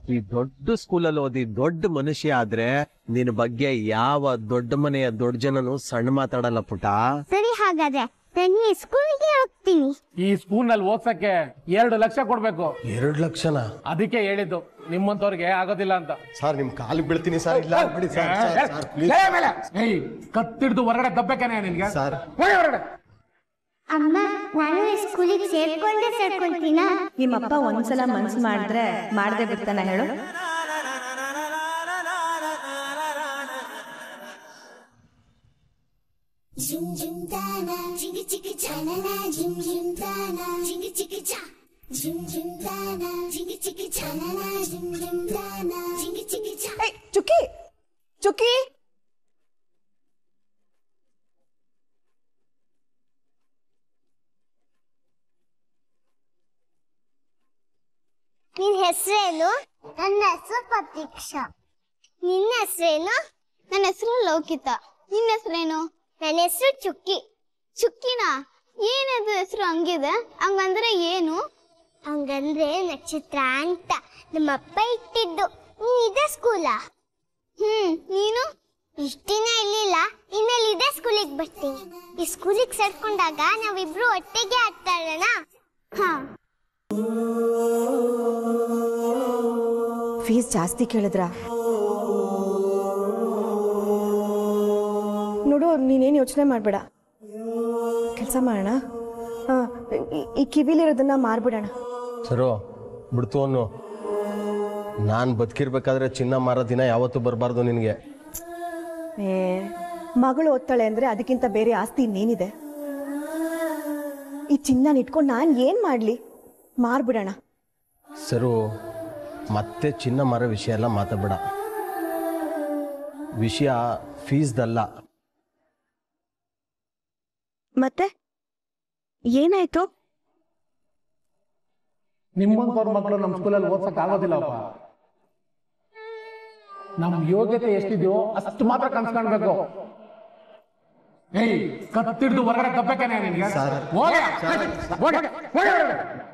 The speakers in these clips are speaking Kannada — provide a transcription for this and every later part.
ಈ ದೊಡ್ಡ ಸ್ಕೂಲಲ್ಲಿ ಓದಿ ದೊಡ್ಡ ಮನುಷ್ಯ ಆದ್ರೆ ನಿನ್ ಬಗ್ಗೆ ಯಾವ ದೊಡ್ಡ ಮನೆಯ ದೊಡ್ಡ ಜನನು ಸಣ್ಣ ಮಾತಾಡಲ್ಲ ಪುಟ ಸರಿ ಹಾಗಾದ್ರೆ ನಾನು ಈ ಸ್ಕೂಲ್ಗೆ ಹೋಗ್ತೀನಿ ಈ ಸ್ಕೂಲ್ ನಲ್ಲಿ ಓದ್ಸಕ್ಕೆ ಎರಡು ಲಕ್ಷ ಕೊಡ್ಬೇಕು ಎರಡ್ ಲಕ್ಷನ ಅದಕ್ಕೆ ಹೇಳಿದ್ದು ನಿಮ್ಮಂತವ್ರಿಗೆ ಆಗೋದಿಲ್ಲ ಅಂತ ಸರ್ ನಿಮ್ ಕಾಲಿಗೆ ಬೀಳ್ತೀನಿ ಸರ್ ಇಲ್ಲ ಬಿಡಿ ಸರ್ ಸರ್, ಸರ್ ಪ್ಲೀಸ್ ಏ, ಮೇಲೆ. ಏಯ್, ಕತ್ತಿಡ್ದು ಹೊರಗಡೆ ದಬ್ಬೆಕನೆ ನಿನ್ಗೆ ಸರ್. ಹೋಗಿ ಹೊರಗಡೆ ಅಮ್ಮ ನಾನು ಈ ಸ್ಕೂಲಿಗೆ ಸೇರ್ಕೊಂಡೇ ಸೇರ್ಕೊಂತೀನಾ ನಿಮ್ಮಪ್ಪ ಒಂದ್ಸಲ ಮನ್ಸು ಮಾಡಿದ್ರೆ ಮಾಡದೆ ಬಿಡ್ತಾನ ಹೇಳು Jim Jim Dana, Jiggy Jiggy Janana, Jim Jim Dana, Jiggy Jiggy Ja. Jim Jim Dana, Jiggy Jiggy Janana, Jim Jim Dana, Jiggy Jiggy Ja. ಏಯ್, ಚುಕ್ಕಿ ಚುಕ್ಕಿ ನಿನ್ ಹೆಸರೇನು ನನ್ನ ಹೆಸರು ಪ್ರತೀಕ್ಷಾ ನಿನ್ನ ಹೆಸರೇನು ನನ್ನ ಹೆಸರು ಲೌಕಿತ ನಿನ್ನ ಹೆಸರೇನು ನನ್ನ ಹೆಸರು ಚುಕ್ಕಿ ಚುಕ್ಕಿನ ಏನದು ಹೆಸರು ಹಂಗಿದೆ ಹಂಗಂದ್ರೆ ಏನು ಹಂಗಂದ್ರೆ ನಕ್ಷತ್ರ ಅಂತ ನಮ್ಮಪ್ಪ ಇಟ್ಟಿದ್ದು ನೀನ್ ಇದೇ ಸ್ಕೂಲಾ ಹ್ಮ್ ನೀನು ಇಷ್ಟ ದಿನ ಇರ್ಲಿಲ್ಲ ಇನ್ಮೇಲೆ ಇದೇ ಸ್ಕೂಲಿಗೆ ಬರ್ತೀನಿ ಈ ಸ್ಕೂಲಿಗೆ ಸೇರ್ಕೊಂಡಾಗ ನಾವಿಬ್ರು ಒಟ್ಟಿಗೆ ಆಡ್ತಾ ಇರೋಣ ಹಾ ಫೀಸ್ ಜಾಸ್ತಿ ಕೇಳಿದ್ರ ನೋಡು ನೀನೇನು ಯೋಚನೆ ಮಾಡಬೇಡ ಕೆಲಸ ಮಾಡೋಣ ಆ, ಈ- ಈ ಕಿವಿಲಿರೋದನ್ನ ಮಾರ್ಬಿಡೋಣ ಸರು ಬಿಡ್ತು ಅನ್ನು ನಾನ್ ಬದುಕಿರ್ಬೇಕಾದ್ರೆ ಚಿನ್ನ ಮಾರೋ ದಿನ ಯಾವತ್ತೂ ಬರಬಾರ್ದು ನಿನಗೆ ಏ ಮಗಳು ಓದ್ತಾಳೆ ಅಂದ್ರೆ ಅದಕ್ಕಿಂತ ಬೇರೆ ಆಸ್ತಿ ಇನ್ನೇನಿದೆ ಈ ಚಿನ್ನ ಇಟ್ಕೊಂಡು ನಾನು ಏನ್ ಮಾಡ್ಲಿ ಮಾರ್ಬಿಡೋಣ ಸರು ಮತ್ತೆ ಚಿನ್ನ ಮಾರೋ ವಿಷಯ ಎಲ್ಲ ಮಾತಾಡಬೇಡ ವಿಷಯ ಫೀಸ್ದಲ್ಲ ಮತ್ತೆ ಏನಾಯ್ತು ನಿಮ್ಮಂತವ್ರ ಮಕ್ಕಳು ನಮ್ಮ ಸ್ಕೂಲಲ್ಲಿ ಓದ್ಸಕ್ ಆಗೋದಿಲ್ಲಪ್ಪ ನಮ್ ಯೋಗ್ಯತೆ ಎಷ್ಟಿದೆಯೋ ಅಷ್ಟು ಮಾತ್ರ ಕನ್ಸ್ ಕಾಣ್ಬೇಕು ಏಯ್ ಕತ್ತಿಡ್ದು ಹೊರಗಡೆ ದಬ್ಬೆಕನೆ ನಿನ್ಗೆ ಹೋಗಿ ಹೋಗಿ ಹೋಗಿ ಹೊರಗಡೆ.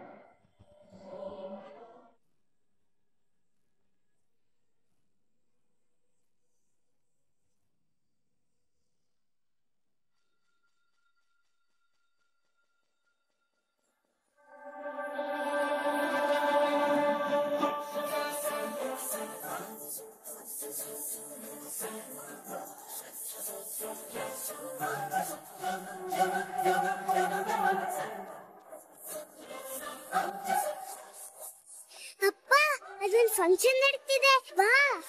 ಅಪ್ಪ ಅದೊಂದು ಫಂಕ್ಷನ್ ನಡೀತಿದೆ ಬಾ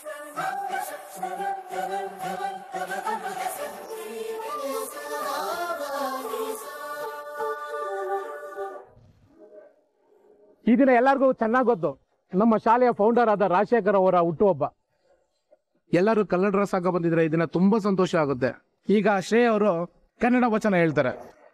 ಈ ದಿನ ಎಲ್ಲರಿಗೂ ಚೆನ್ನಾಗಿ ಗೊತ್ತು ನಮ್ಮ ಶಾಲೆಯ ಫೌಂಡರ್ ಆದ ರಾಜಶೇಖರ್ ಅವರ ಹುಟ್ಟುಹಬ್ಬ ಎಲ್ಲರೂ ಕನ್ನಡ ಡ್ರೆಸ್ ಹಾಕ ಬಂದಿದ್ರೆ ಈ ದಿನ ತುಂಬಾ ಸಂತೋಷ ಆಗುತ್ತೆ ಈಗ ಶ್ರೇಯ ಅವರು ಕನ್ನಡ ವಚನ ಹೇಳ್ತಾರೆ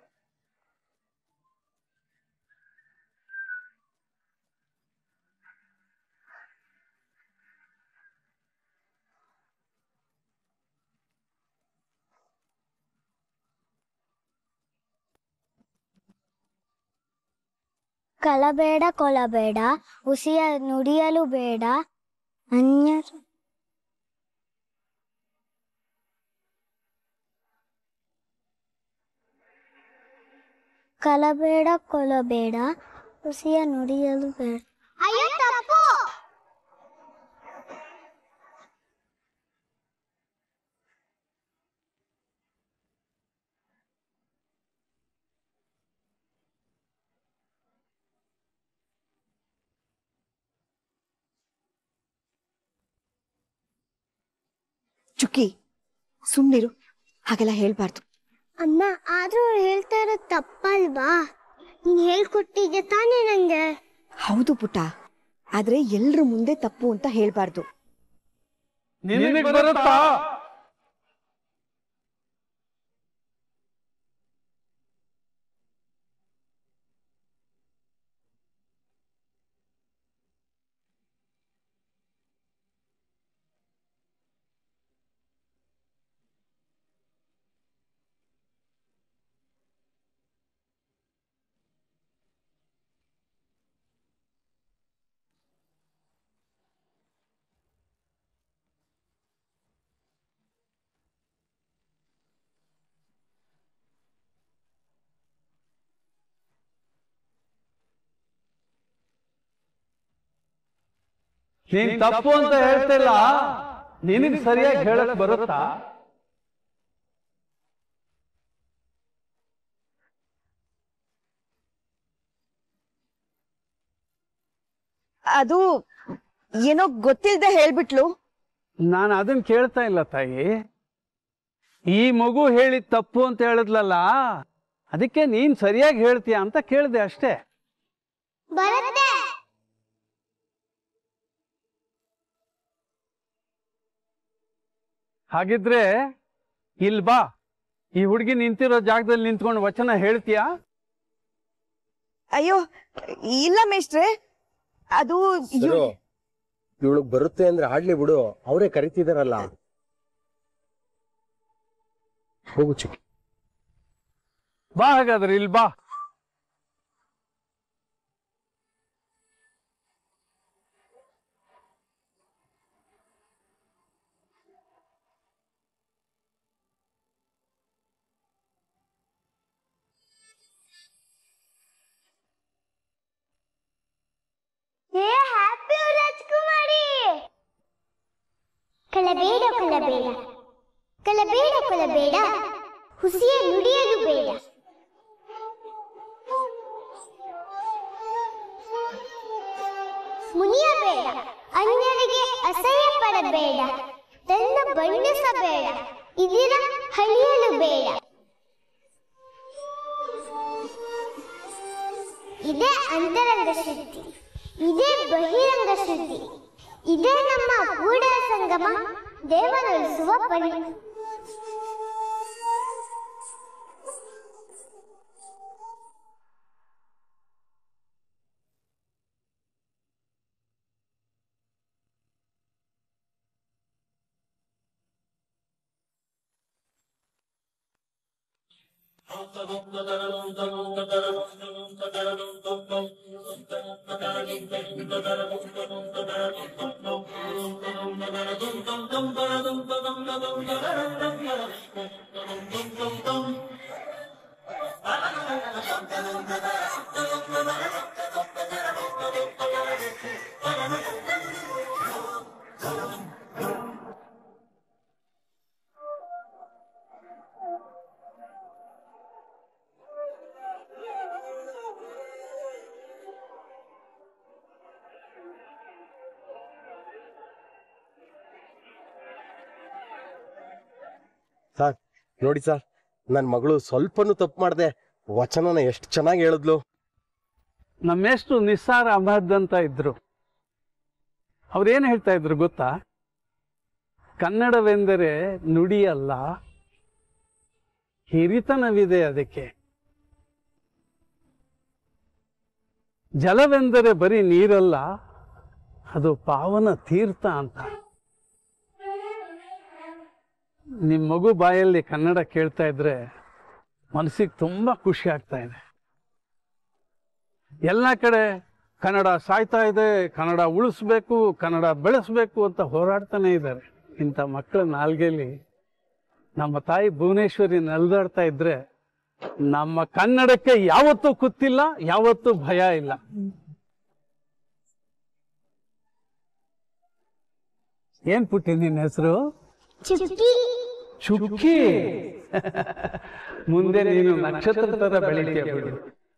ಕಳಬೇಡ ಕೊಲಬೇಡ ಉಸಿಯ ನುಡಿಯಲು ಬೇಡ ಅನ್ಯ ಕಲಬೇಡ ಕೊಲಬೇಡ ಉಸಿಯ ನುಡಿಯಲು ಬೇಡ ಅಯ್ಯೋ ತಪ್ಪು ಚುಕ್ಕಿ ಸುಮ್ನಿರು ಹಾಗೆಲ್ಲ ಹೇಳ್ಬಾರ್ದು ಅಮ್ಮ ಆದ್ರೂ ಅವ್ರು ಹೇಳ್ತಾ ಇರೋದು ತಪ್ಪಲ್ವಾ ನೀನ್ ಹೇಳ್ಕೊಟ್ಟಿದ್ದೆ ತಾನೇ ನಂಗೆ ಹೌದು ಪುಟ್ಟ ಆದ್ರೆ ಎಲ್ರ ಮುಂದೆ ತಪ್ಪು ಅಂತ ಹೇಳ್ಬಾರ್ದು ನೀನ್ ತಪ್ಪು ಅಂತ ಹೇಳ್ತಿಲ್ಲ ನಿನಗ್ ಸರಿಯಾಗಿ ಹೇಳಕ್ ಬರುತ್ತಾ ಅದು ಏನೋ ಗೊತ್ತಿಲ್ದೆ ಹೇಳ್ಬಿಟ್ಲು ನಾನು ಅದನ್ನ ಕೇಳ್ತಾ ಇಲ್ಲ ತಾಯಿ ಈ ಮಗು ಹೇಳಿದ ತಪ್ಪು ಅಂತ ಹೇಳಿದ್ಲಲ್ಲ ಅದಕ್ಕೆ ನೀನ್ ಸರಿಯಾಗಿ ಹೇಳ್ತೀಯ ಅಂತ ಕೇಳಿದೆ ಅಷ್ಟೇ ಬರುತ್ತೆ ಹಾಗಿದ್ರೆ ಇಲ್ ಬಾ ಈ ಹುಡುಗಿ ನಿಂತಿರೋ ಜಾಗದಲ್ಲಿ ನಿಂತ್ಕೊಂಡು ವಚನ ಹೇಳ್ತೀಯಾ ಅಯ್ಯೋ ಇಲ್ಲ ಮೇಷ್ಟ್ರೆ ಅದು ಇವ್ಳ್- ಇವಳಿಗೆ ಬರುತ್ತೆ ಅಂದ್ರೆ ಆಡ್ಲಿ ಬಿಡು ಅವರೇ ಕರಿತಿದಾರಲ್ಲ ಹೋಗು ಚಿಕ್ಕಿ ಬಾ ಹಾಗಾದ್ರೆ ಇಲ್ ಬಾ ಏ ಹ್ಯಾಪಿ ರಾಜ್ಕುಮಾರಿ ಕಳಬೇಡ ಕಳಬೇಡ ಕಳಬೇಡ ಕಳಬೇಡ ಹುಸಿಯ ನುಡಿಯಲು ಬೇಡ ಮುನಿಯಬೇಡ ಅನ್ಯರಿಗೆ ಅಸಹ್ಯ ಪಡಬೇಡ ತನ್ನ ಬಣ್ಣಿಸಬೇಡ ಇದಿರ ಹಳಿಯಲು ಬೇಡ ಇದೇ ಅಂತರಂಗ ಶುದ್ಧಿ ಇದೇ ಬಹಿರಂಗ ಶುದ್ಧಿ ಇದೇ ನಮ್ಮ ಕೂಡಲ ಸಂಗಮ ದೇವರಳಿಸುವ ಪರಿ ಸರ್ ನೋಡಿ ಸರ್ ನನ್ನ ಮಗಳು ಸ್ವಲ್ಪನೂ ತಪ್ಪು ಮಾಡಿದೆ ವಚನನ ಎಷ್ಟು ಚೆನ್ನಾಗಿ ಹೇಳಿದ್ಲು ನಮ್ಮೆಷ್ಟು ನಿಸ್ಸಾರ ಅಹಮದ್ ಅಂತ ಇದ್ರು ಅವ್ರೇನು ಹೇಳ್ತಾ ಇದ್ರು ಗೊತ್ತಾ ಕನ್ನಡವೆಂದರೆ ನುಡಿಯಲ್ಲ ಹಿರಿತನವಿದೆ ಅದಕ್ಕೆ ಜಲವೆಂದರೆ ಬರೀ ನೀರಲ್ಲ ಅದು ಪಾವನ ತೀರ್ಥ ಅಂತ ನಿಮ್ಮ ಮಗು ಬಾಯಲ್ಲಿ ಕನ್ನಡ ಕೇಳ್ತಾ ಇದ್ರೆ ಮನಸ್ಸಿಗೆ ತುಂಬಾ ಖುಷಿ ಆಗ್ತಾ ಇದೆ ಎಲ್ಲ ಕಡೆ ಕನ್ನಡ ಸಾಯ್ತಾ ಇದೆ ಕನ್ನಡ ಉಳಿಸ್ಬೇಕು ಕನ್ನಡ ಬೆಳೆಸ್ಬೇಕು ಅಂತ ಹೋರಾಡ್ತಾನೆ ಇದ್ದಾರೆ ಇಂಥ ಮಕ್ಕಳ ನಾಲ್ಗೆಲಿ ನಮ್ಮ ತಾಯಿ ಭುವನೇಶ್ವರಿ ನಲ್ದಾಡ್ತಾ ಇದ್ರೆ ನಮ್ಮ ಕನ್ನಡಕ್ಕೆ ಯಾವತ್ತೂ ಕುತ್ತಿಲ್ಲ ಯಾವತ್ತೂ ಭಯ ಇಲ್ಲ ಏನ್ ಪುಟ್ಟಿ ನಿನ್ನ ಹೆಸರು ಚುಕ್ಕಿ ಚುಕ್ಕಿ ಮುಂದೆ ನೀನು ನಕ್ಷತ್ರ ತರ ಬೆಳಿತೀಯ ಬಿಡು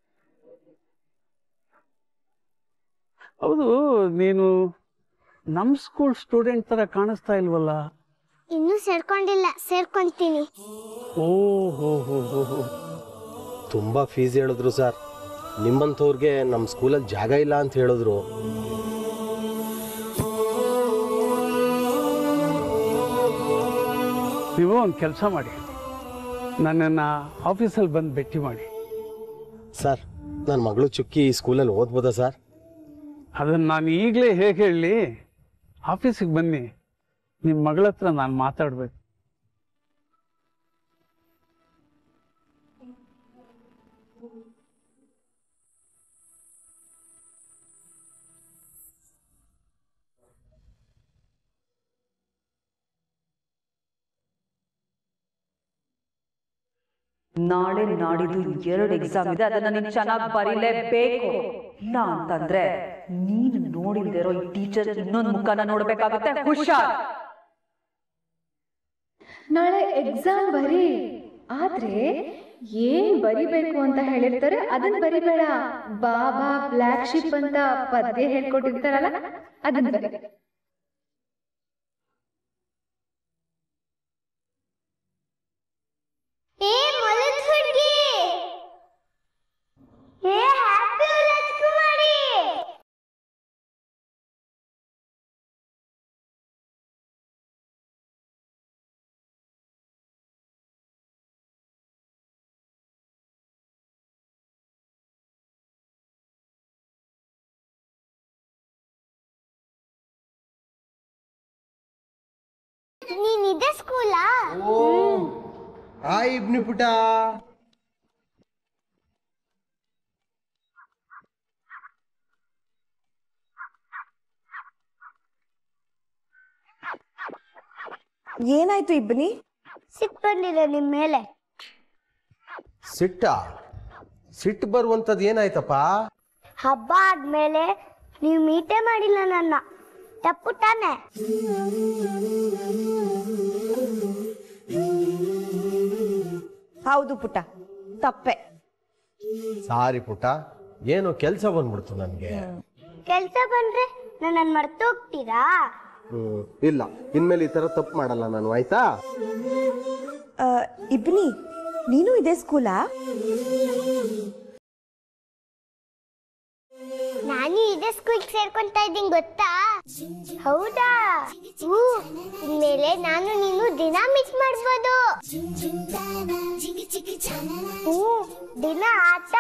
ಹೌದು ನೀನು ನಮ್ ಸ್ಕೂಲ್ ಸ್ಟೂಡೆಂಟ್ ತರ ಕಾಣಿಸ್ತಾ ಇಲ್ವಲ್ಲ ಇನ್ನೂ ಸೇರ್ಕೊಂಡಿಲ್ಲ ಸೇರ್ಕೊಂತೀನಿ ಓ ಹೋ ಹೋ ಹೋ ಹೋ ತುಂಬಾ ಫೀಸ್ ಹೇಳಿದ್ರು ಸರ್ ನಿಮ್ಮಂಥವ್ರಿಗೆ ನಮ್ಮ ಸ್ಕೂಲಲ್ಲಿ ಜಾಗ ಇಲ್ಲ ಅಂತ ಹೇಳಿದ್ರು ನೀವು ಒಂದು ಕೆಲಸ ಮಾಡಿ ನನ್ನನ್ನು ಆಫೀಸಲ್ಲಿ ಬಂದು ಭೇಟಿ ಮಾಡಿ ಸರ್ ನನ್ನ ಮಗಳು ಚುಕ್ಕಿ ಈ ಸ್ಕೂಲಲ್ಲಿ ಓದ್ಬೋದಾ ಸರ್ ಅದನ್ನು ನಾನು ಈಗಲೇ ಹೇಗೆ ಹೇಳಲಿ ಆಫೀಸಿಗೆ ಬನ್ನಿ ನಿಮ್ಮ ಮಗಳ ಹತ್ರ ನಾನು ಮಾತಾಡ್ಬೇಕು ನಾಳೆ ನಾಡಿದ್ದು ಎರಡು ಎಕ್ಸಾಮ್ ಇದೆ ಅದನ್ನ ನೀನು ಚೆನ್ನಾಗಿ ಬರೀಲೇಬೇಕು ಇಲ್ಲ ಅಂತಂದ್ರೆ ನೀನು ನೋಡಿಲ್ದೇ ಇರೋ ಈ ಟೀಚರ್ ಇನ್ನೊಂದು ಮುಖನ ನೋಡ್ಬೇಕಾಗುತ್ತೆ ಹುಷಾರ್ ನಾಳೆ ಎಕ್ಸಾಮ್ ಬರೀ ಆದ್ರೆ ಏನ್ ಬರಿಬೇಕು ಅಂತ ಹೇಳಿರ್ತಾರೆ ಅದನ್ನ ಬರಿಬೇಡ ಬಾಬಾ ಬ್ಲ್ಯಾಕ್ ಶಿಪ್ ಅಂತ ಪದ್ಯ ಹೇಳ್ಕೊಟ್ಟಿರ್ತಾರಲ್ಲ ಅದನ್ನ ಬರಿ ಏ ಮೊಲದ ಹುಡುಗಿ ಏ ಹ್ಯಾಪಿ ರಾಜ್ಕುಮಾರಿ ನೀನಿದೆ ಸ್ಕೂಲಾ ಹಾಯ್ ಇಬ್ನಿ ಪುಟ ಏನಾಯ್ತು ಇಬ್ಬನಿ ಸಿಟ್ ಬಂದಿದೆ ನಿಮ್ ಮೇಲೆ ಸಿಟ್ಟ ಸಿಟ್ಟು ಬರುವಂಥದ್ದು ಏನಾಯ್ತಪ್ಪ ಹಬ್ಬ ಆದ್ಮೇಲೆ ನೀವು ಮೀಟೇ ಮಾಡಿಲ್ಲ ನನ್ನ ತಪ್ಪು ತಾನೆ ಹೌದು ಪುಟ್ಟ ತಪ್ಪೆ ಸಾರಿ ಪುಟ ಏನು ಕೆಲಸ ಬಂದ್ಬಿಡ್ತು ನನಗೆ ಕೆಲ್ಸ ಬಂದ್ರೆ ನನ್ನ ಮರ್ತು ಹೋಗ್ತೀರಾ ಹ್ಮ್ ಇಲ್ಲ ಇನ್ಮೇಲೆ ಈ ಥರ ತಪ್ಪು ಮಾಡಲ್ಲ ನಾನು ಆಯ್ತಾ ಆ, ಇಬ್ನಿ ನೀನು ಇದೇ ಸ್ಕೂಲಾ ನಾನು ಇದೇ ಸ್ಕೂಲ್ ಸೇರ್ಕೊಂತ ಇದ್ದೀನಿ ಗೊತ್ತಾ ಹೌದಾ ಹೂ ಇನ್ಮೇಲೆ ನಾನು ನೀನು ದಿನ ಮಿಸ್ ಮಾಡ್ಬೋದು ಹ್ಞೂ ದಿನ ಆಟ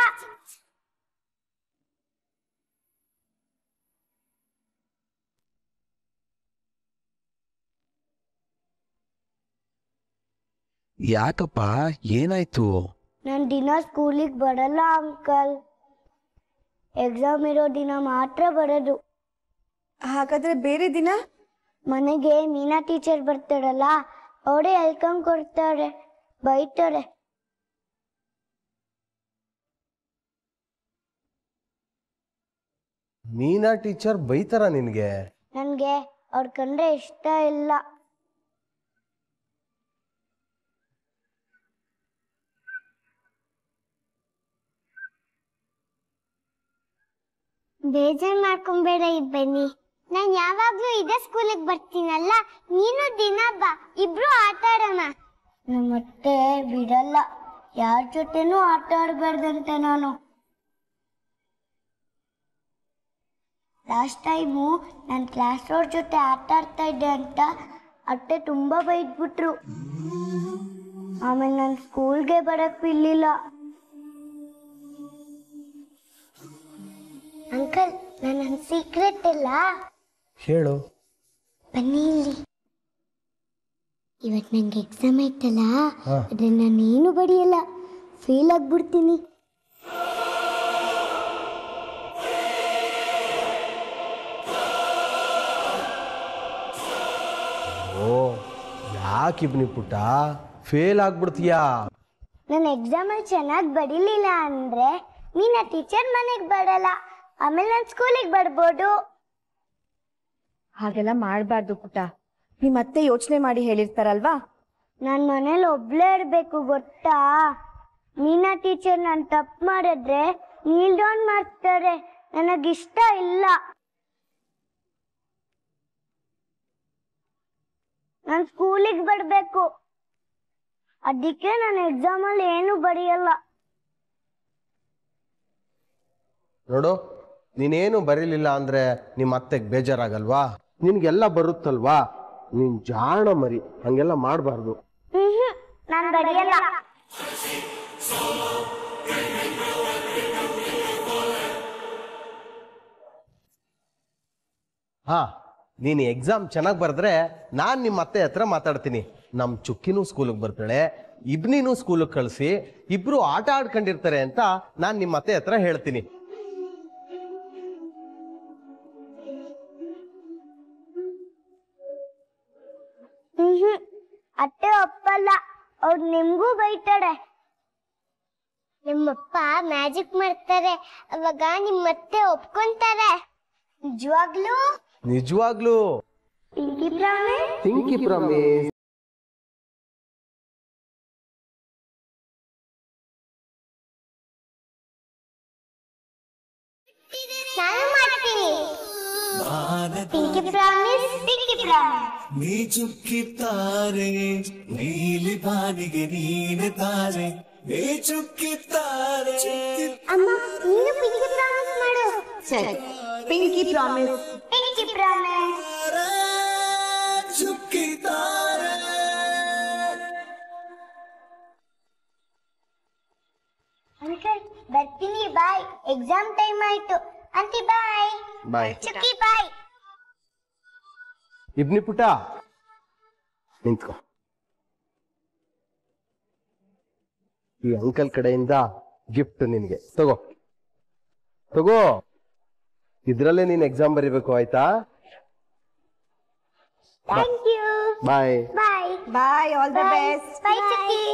ಯಾಕಪ್ಪ ಏನಾಯ್ತು ನಾನು ದಿನ ಸ್ಕೂಲಿಗೆ ಬರಲ್ಲ ಅಂಕಲ್ ಎಕ್ಸಾಮ್ ಇರೋ ದಿನ ಮಾತ್ರ ಬರೋದು ಹಾಗಾದ್ರೆ ಬೇರೆ ದಿನ ಮನೆಗೆ ಮೀನಾ ಟೀಚರ್ ಬರ್ತಾರಲ್ಲ ಅವರೇ ಎಲ್ಕಮ್ ಕೊಡ್ತಾರೆ ಬೈತಾರೆ ಮೀನಾ ಟೀಚರ್ ಬೈತಾರ ನಿನಗೆ ನನಗೆ ಅವ್ರ ಕಂಡ್ರೆ ಇಷ್ಟ ಇಲ್ಲ ಬೇಜಾರ್ ಮಾಡ್ಕೊಂಬೇಡ ಈ ಬನ್ನಿ ನಾನ್ ಯಾವಾಗ್ಲೂ ಇದೇ ಸ್ಕೂಲಿಗೆ ಬರ್ತೀನಲ್ಲ ನೀನು ದಿನ ಬಾ ಇಬ್ರು ಆಟ ಆಡೋಣ ಮತ್ತೆ ಬಿಡಲ್ಲ ಯಾರ ಜೊತೆನೂ ಆಟ ಆಡ್ಬಾರ್ದಂತೆ ನಾನು ಲಾಸ್ಟ್ ಟೈಮು ನಾನು ಕ್ಲಾಸ್ ಅವ್ರ ಜೊತೆ ಆಟ ಆಡ್ತಾ ಇದ್ದೆ ಅಂತ ಅತ್ತೆ ತುಂಬಾ ಬೈದ್ಬಿಟ್ರು ಆಮೇಲೆ ನಾನು ಸ್ಕೂಲ್ಗೆ ಬರಕ್ ಬಿಡ್ಲಿಲ್ಲ ಅಂಕಲ್ ನನ್ನ ಸೀಕ್ರೆಟ್ ಇಲ್ಲ ಹೇಳು ಬನ್ನಿ ಇಲ್ಲಿ ಇವತ್ತು ನಂಗೆ ಎಕ್ಸಾಮ್ ಐತಲ್ಲ ಅದನ್ನ ನಾನೇನು ಬಡಿಯಲ್ಲ ಫೇಲ್ ಆಗ್ಬಿಡ್ತೀನಿ ಓ ಯಾಕೆ ಇಬ್ನಿ ಪುಟ್ಟ ಫೇಲ್ ಆಗ್ಬಿಡ್ತೀಯಾ ನಾನು ಎಕ್ಸಾಮಲ್ಲಿ ಚೆನ್ನಾಗಿ ಬಡಿಲಿಲ್ಲ ಅಂದ್ರೆ ನೀನ ಟೀಚರ್ ಮನೆಗೆ ಬರಲ್ಲ ಆಮೇಲೆ ನಾನು ಸ್ಕೂಲಿಗೆ ಬರ್ಬೋದು ಹಾಗೆಲ್ಲ ಮಾಡಬಾರ್ದು ಪುಟ್ಟ ನಿಮ್ಮ ಅತ್ತೆ ಯೋಚನೆ ಮಾಡಿ ಹೇಳಿರ್ತಾರಲ್ವಾ ನಾನು ಮನೇಲಿ ಒಬ್ಳೇ ಇರಬೇಕು ಗೊತ್ತಾ ಮೀನಾ ಟೀಚರ್ ನಾನು ತಪ್ಪು ಮಾಡಿದ್ರೆ ನೀಲ್ ಡೌನ್ ಮಾಡ್ತಾರೆ ನನಗಿಷ್ಟ ಇಲ್ಲ ನಾನು ಸ್ಕೂಲಿಗೆ ಬರಬೇಕು ಅದಕ್ಕೆ ನಾನು ಎಕ್ಸಾಮಲ್ಲಿ ಏನು ಬರೆಯಲ್ಲ ನೋಡು ನೀನೇನು ಬರೀಲಿಲ್ಲ ಅಂದ್ರೆ ನಿಮ್ಮ ಅತ್ತೆಗೆ ಬೇಜಾರಾಗಲ್ವಾ ನಿನ್ಗೆಲ್ಲ ಬರುತ್ತಲ್ವಾ ನೀನ್ ಜಾಣ ಮರಿ ಹಂಗೆಲ್ಲ ಮಾಡಬಾರ್ದು ಹ್ಮ್ ನಾನು ಬರೆಯಲ್ಲ ಹಾ ನೀನು ಎಕ್ಸಾಮ್ ಚೆನ್ನಾಗಿ ಬರೆದ್ರೆ ನಾನು ನಿಮ್ಮ ಅತ್ತೆ ಹತ್ರ ಮಾತಾಡ್ತೀನಿ ನಮ್ಮ ಚುಕ್ಕಿನೂ ಸ್ಕೂಲಿಗೆ ಬರ್ತಾಳೆ ಇಬ್ನಿನೂ ಸ್ಕೂಲಿಗೆ ಕಳಿಸಿ ಇಬ್ರು ಆಟ ಆಡ್ಕೊಂಡಿರ್ತಾರೆ ಅಂತ ನಾನು ನಿಮ್ಮ ಅತ್ತೆ ಹತ್ರ ಹೇಳ್ತೀನಿ ಹ್ಮ್ ಅತ್ತೆ ಒಪ್ಪಲ್ಲ ಅವ್ರು ನಿಮ್ಗೂ ಬೈತಾರೆ ನಿಮ್ಮಪ್ಪ ಮ್ಯಾಜಿಕ್ ಮಾಡ್ತಾರೆ ಅವಾಗ ನಿಮ್ಮತ್ತೆ ಒಪ್ಕೊಂತಾರೆ ನಿಜವಾಗ್ಲೂ ನಿಜವಾಗ್ಲೂ ಪಿಂಕಿ ಪ್ರಾಮಿಸ್ ಪಿಂಕಿ ಪ್ರಾಮಿಸ್ ನಾನು ಮಾಡ್ತೀನಿ ಪಿಂಕಿ ಪ್ರಾಮಿಸ್ ಪಿಂಕಿ ಪ್ರಾಮಿಸ್ ನೀ ಚುಕ್ಕಿದ್ದಾರೆ ನೀಲಿ ಬಾನಿಗೆ ನೀನೆ ತಾರೆ ನೀ ಚುಕ್ಕಿದ್ದಾರೆ ಅಮ್ಮ ನೀನು ಪಿಂಕಿ ಪ್ರಾಮಿಸ್ ಮಾಡು ಸರಿ ಪಿಂಕಿ ಪ್ರಾಮಿಸ್ ಪಿಂಕಿ ಪ್ರಾಮಿಸ್ ಚುಕ್ಕಿದ್ದಾರೆ ಅಂಕಲ್ ಬರ್ತೀನಿ ಬಾಯ್ ಎಕ್ಸಾಮ್ ಟೈಮ್ ಆಯ್ತು ಅಂತಿ ಬಾಯ್ ಬಾಯ್ ಚುಕ್ಕಿ ಬಾಯ್ ಇಬ್ನಿ ಪುಟ ನಿಂತ್ಕೋ ಈ ಅಂಕಲ್ ಕಡೆಯಿಂದ ಗಿಫ್ಟ್ ನಿನ್ಗೆ ತಗೋ ತಗೋ ಇದ್ರಲ್ಲೇ ನೀನ್ ಎಕ್ಸಾಮ್ ಬರೀಬೇಕು ಆಯ್ತಾ thank you bye bye bye all the best bye Chukki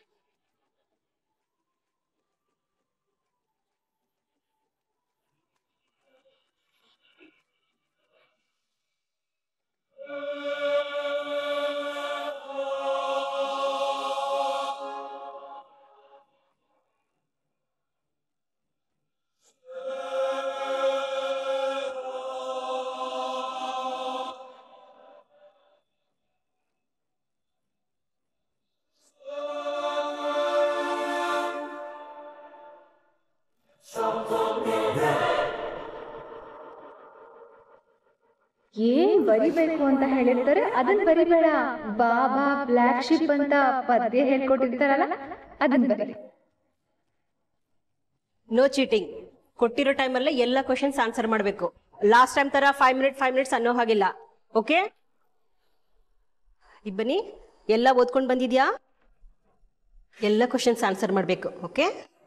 ಏನ್ ಬರಿಬೇಕು ಅಂತ ಹೇಳಿರ್ತಾರೆ ಅದನ್ನ ಬರಿಬೇಡ ಬಾಬಾ ಬ್ಲ್ಯಾಕ್ ಶಿಪ್ ಅಂತ ಪದ್ಯ ಹೇಳ್ಕೊಟ್ಟಿರ್ತಾರಲ್ಲ ಅದನ್ನ ಬರಿ ನೋ ಚೀಟಿಂಗ್ ಕೊಟ್ಟಿರೋ ಟೈಮಲ್ಲೇ ಎಲ್ಲ ಕ್ವಶನ್ಸ್ ಆನ್ಸರ್ ಮಾಡಬೇಕು ಲಾಸ್ಟ್ ಟೈಮ್ ತರ ಫೈವ್ ಮಿನಿಟ್ ಫೈವ್ ಮಿನಿಟ್ಸ್ ಅನ್ನೋ ಹಾಗಿಲ್ಲ ಓಕೆ ಇಬ್ಬನಿ ಎಲ್ಲ ಓದ್ಕೊಂಡು ಬಂದಿದ್ಯಾ ಎಲ್ಲ ಕ್ವಶನ್ಸ್ ಆನ್ಸರ್ ಮಾಡಬೇಕು ಓಕೆ